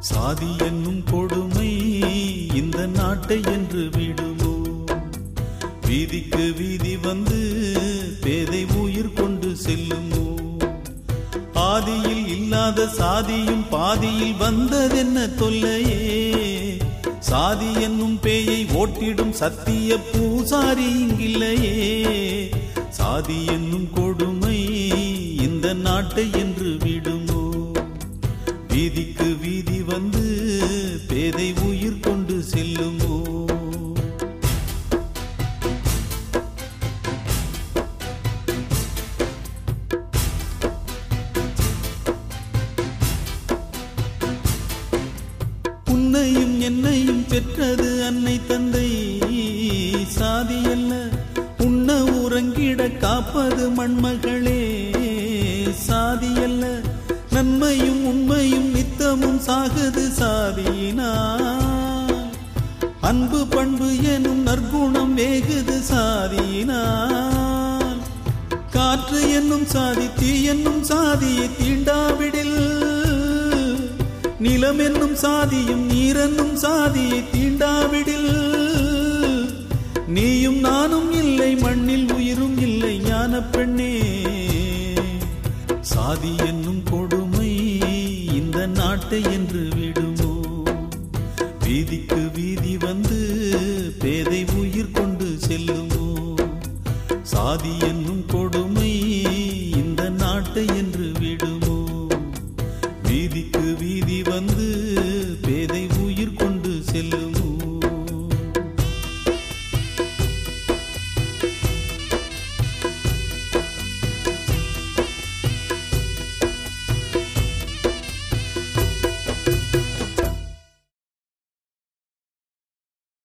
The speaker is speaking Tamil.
சாதி என்னும் கொடுமை இந்த நாட்டை என்று விடுமோ வீதிக்கு வீதி வந்து பேதை உயிர் கொண்டு செல்லுமோ ஆதியில் இல்லாத சாதியும் பாதியில் வந்ததென்ன தொல்லையே சாதி என்னும் பேயை ஓட்டிடும் சத்திய பூசாரி இங்கில்லையே சாதி என்னும் கொடுமை இந்த நாட்டை என்று விடுமோ வீதிக்கு வீதி வந்து பேதை உயிர் கொண்டு செல்லுமோ உன்னையும் என்னையும் பெற்றது அன்னை தந்தை சாதி அல்ல உண்ண உறங்கிட காப்பது மண்மகளே சாதி அல்ல நன்மையும் உண்மையும் நித்தமும் சாகுது சாதியினால் அன்பு பண்பு எனும் நற்குணம் வேகுது சாதியினால் காற்று என்னும் சாதி தீ என்னும் சாதியை தீண்டாவிடில் நிலம் என்னும் சாதியும் நீரென்னும் சாதியை தீண்டாவிடில் நீயும் நானும் இல்லை மண்ணில் உயிரும் இல்லை ஞான பெண்ணே சாதி என்னும் கொடுமை இந்த நாட்டை என்று விடுமோ வீதிக்கு வீதி வந்து பேதை உயிர் கொண்டு செல்லுமோ சாதி என்னும் கொடுமை இந்த நாட்டை என்று